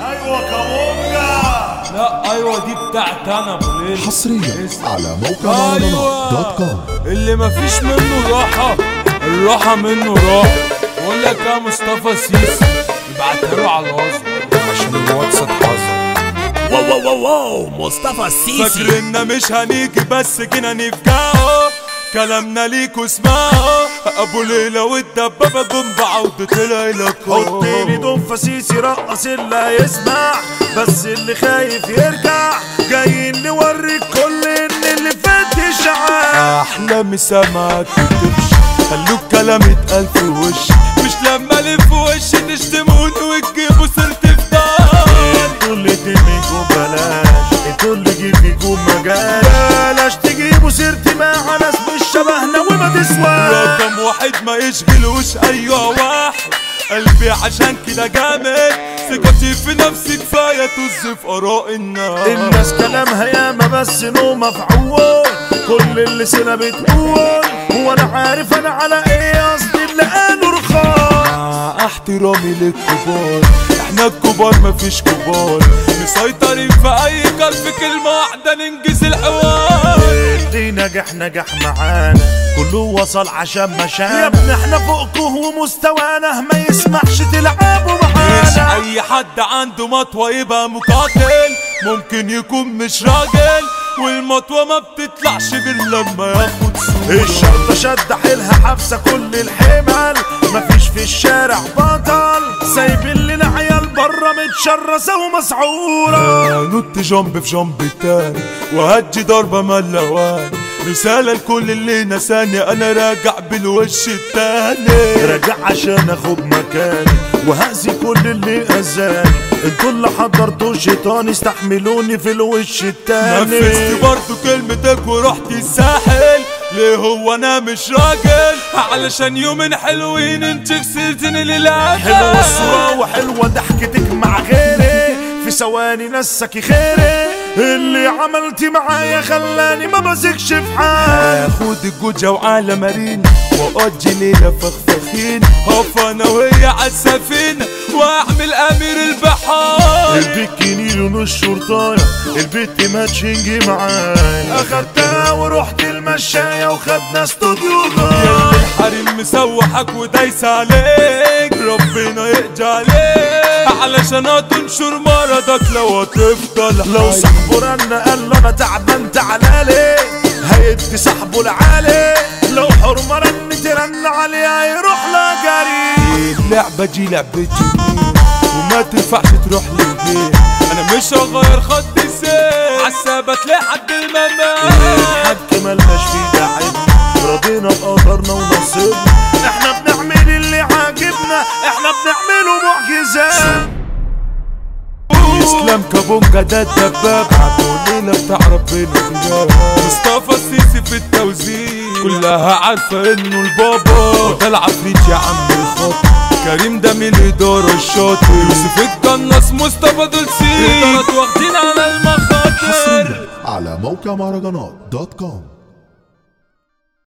ايوه كابونجا لا ايوه دي بتاعت انا ابو ليل حصريا على موقع دوت كوم اللي مفيش منه راحة الراحة منه راحة بقول لك يا مصطفى سيسي ابعتها له على الوصف عشان الواتس اتحظر واو واو واو واو مصطفى السيسي فاكرنا مش هنيجي بس كنا نفجعه كلامنا ليكوا اسمعوا ابو ليلى والدبابه جم بعودة العيلة حط لي دون فسيسي رقص اللي هيسمع بس اللي خايف يرجع جايين نوريك كل ان اللي فات اشعاع احلامي سما تكتبش خلوك كلام يتقال في وشي مش لما الف وشي تشتموني وتجيبوا سيرتي في دار انتوا اللي تميكوا بلاش انتوا اللي جيبيكوا مجال بلاش تجيبوا سيرتي مع ناس مش شبهنا وما تسواش رقم واحد ما يشغلوش ايوه واحد قلبي عشان كده جامد ثقتي في نفسي كفايه طز في اراء الناس الناس كلامها ياما بس نو مفعول كل اللي سنة بتقول هو انا عارف انا على ايه قصدي اللي قالوا رخاص مع احترامي للكبار احنا الكبار مفيش كبار مسيطرين في اي كار في كلمه واحده ننجز الحوار اللي نجح نجح معانا كله وصل عشان مشانا يا ابني احنا فوقكم ومستوانا ما يسمحش تلعبوا مش معانا اي حد عنده مطوة يبقى مقاتل ممكن يكون مش راجل والمطوة ما بتطلعش غير لما ياخد صورة الشرطة شد حيلها حبسة كل الحمل مفيش في الشارع بطل سايبين لنا عيال بره متشرسة ومسعورة نط جنب في جنب التاني وهدي ضربة ملواني رسالة لكل اللي نساني انا راجع بالوش التاني راجع عشان اخد مكاني وهأذي كل اللي اذاني انتوا اللي حضرتوا شيطان استحملوني في الوش التاني نفذت برضو كلمتك ورحت الساحل ليه هو انا مش راجل علشان يومين حلوين انت خسرتني للعب حلوة الصورة وحلوة ضحكتك مع غيري في ثواني نسكي خيري اللي عملتي معايا خلاني ما بثقش في حالي هاخد الجوجة وعلى مارينا واقضي ليلة فخفخين هقف انا وهي عالسفينة واعمل امير البحار البكيني لون الشرطاية البت ماتشنج معايا اخدتها ورحت المشاية وخدنا استوديو غالي الحريم مسوحك ودايس عليك ربنا يقضي عليك علشان هتنشر مرضك لو هتفضل لو حي. صاحبه رن قال له انا تعبان تعالى لي هيدي صاحبه العالي لو حرمة رن ترن عليه هيروح لا جري اللعبة دي لعبتي وما تنفعش تروح للبيت انا مش هغير خط سير عالثبات لحد الممات الحق ملناش فيه داعي رضينا بقدرنا ونصيبنا احنا بنعمل اللي عاجبنا احنا بنعمله معجزات اسلام كابونجا ده الدباب عبولينا بتاع ربنا خيار مصطفى السيسي في التوزيع كلها عارفة انه البابا وده العفريت يا عم الخط كريم ده من الإدارة الشاطر يوسف الجناس مصطفى دول سي واخدين على المخاطر على موقع مهرجانات دوت كوم